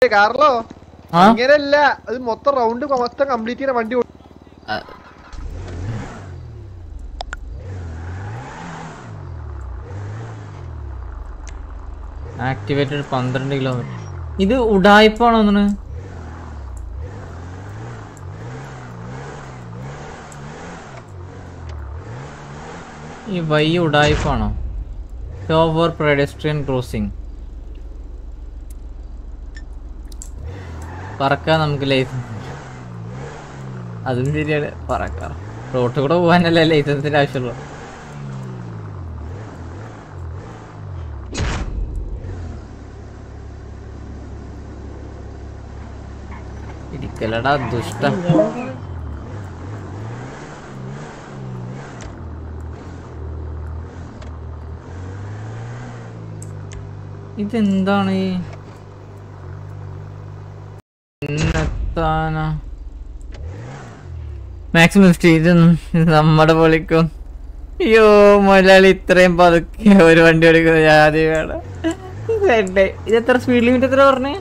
Carlo ആ അങ്ങനെയല്ല അത് മൊത്തം റൗണ്ട് മൊത്തം കംപ്ലീറ്റ് ചെയ്യുന്ന വണ്ടി ഓടി- ആക്ടിവേറ്റഡ് പന്ത്രണ്ട് കിലോമീറ്റർ ഇത് ഉടായ്പാണോ ഒന്നിന് ഈ വൈ ഉടായ്പാണോ ഓവർ പെഡസ്ട്രിയൻ ക്രോസിംഗ് പറക്കാൻ നമുക്ക് ലൈസൻസ് അതും ശരിയാണ് പറക്കാം റോട്ടിൽ കൂടെ പോകാനല്ലേ ലൈസൻസിന്റെ ആവശ്യമുള്ളൂ ഇരിക്കലടാ ദുഷ്ട ഇതെന്താണ് ഈ എന്നെത്താനാ മാക്സിമം സ്റ്റേജ് നമ്മുടെ പൊളിക്കും അയ്യോ മുതലാളി ഇത്രയും പതുക്കെ ഒരു വണ്ടി ഓടിക്കുന്നത് ആദ്യം വേണം ഇതെന്റെ ഇത് എത്ര സ്പീഡ് ലിമിറ്റ് എത്ര പറഞ്ഞേ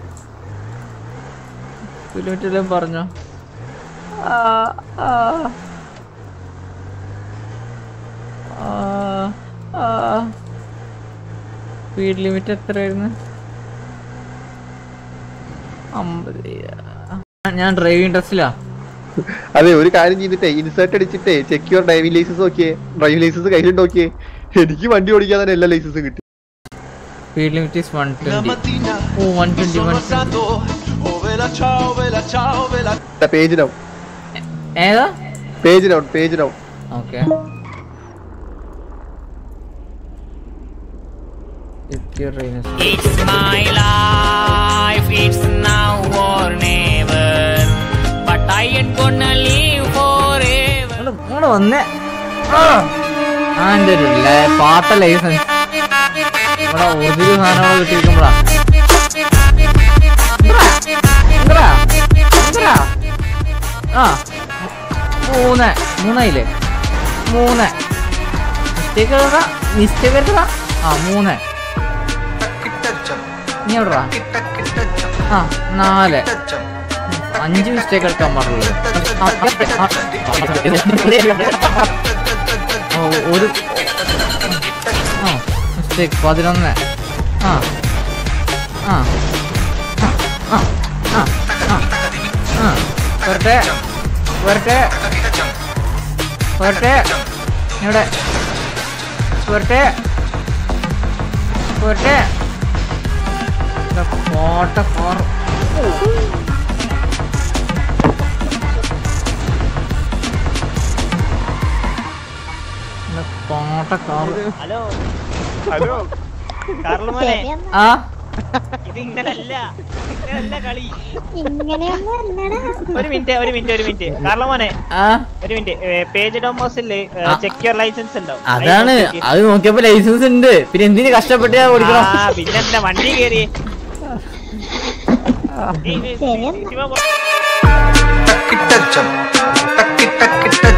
സ്പീഡ് ലിമിറ്റ് എല്ലാം പറഞ്ഞോ ആ, ആ. ആ, ആ. സ്പീഡ് ലിമിറ്റ് എത്രയായിരുന്നു അമ്പത് ഞാൻ ഡ്രൈവിംഗ് ടെസ്റ്റിലാ അതെ ഒരു കാര്യം ചെയ്തിട്ടേ ഇൻസേർട്ട് അടിച്ചിട്ടേ സെക്യൂർ ഡ്രൈവിംഗ് ലൈസൻസ് നോക്കിയേ ഡ്രൈവിംഗ് ലൈസൻസ് കയ്യിലുണ്ട് നോക്കിയേ എനിക്ക് വണ്ടി ഓടിക്കാൻ തന്നെ എല്ലാ ലൈസൻസും കിട്ടി speed limit is one La twenty mattina oh one twenty sono one alzato, oh vela ciao, vela ciao, vela page down ഏതാ page down page down okay It's my life, it's now or never. But I ain't gonna live forever. ഇങ്ങോട്ട് വന്നേ ആ എന്റെ ഒരു ല- പാട്ട licence ഇവിടെ original സാധനങ്ങൾ കിട്ടിയിരിക്കുമ്പോഴാ ഇങ്ങടാ, ഇങ്ങടാ. ആ മൂന്ന് മൂന്നായില്ലേ മൂന്ന് മിസ്റ്റേക്ക് മിസ്റ്റേക്ക് എടുത്തടാ ആ മൂന്ന് ഇനി എവിടെടാ ആ നാല് അഞ്ച് മിസ്റ്റേക്ക് എടുക്കാൻ പാടുള്ളൂ ആ, ആ, ആ, ഒരു ആ മിസ്റ്റേക്ക് പതിനൊന്ന് ആ ആ ആ ആ ആ ആ ആ വരട്ടെ വരട്ടെ വരട്ടെ ഇവിടെ വരട്ടെ വരട്ടെ ഇവിടെ കോട്ട കാർ ഇവിടെ കോട്ട കാർ ഹലോ ഹലോ കാർലുമോനെ ആ ഇത് ഇങ്ങനല്ല ഇങ്ങനല്ല കളി ഇങ്ങനെയൊന്നും അല്ലടാ ഒരു മിനിറ്റ് ഒരു മിനിറ്റ് ഒരു മിനിറ്റ് കാർലുമോനെ ആ ഒരു മിനിറ്റ് പേജ് ഡോമോസിൽ ആ. ചെക്ക് യുവർ ലൈസൻസ് ഉണ്ടാവും അതാണ് അത് നോക്കിയപ്പോ ലൈസൻസ് ഉണ്ട് പിന്നെ എന്തിനു കഷ്ടപ്പെട്ട് ഞാൻ ഓടിക്കണം ആ പിന്നെന്താ വണ്ടി കയറി ശരിയെന്നാ. Shiva Takita jam, takita kita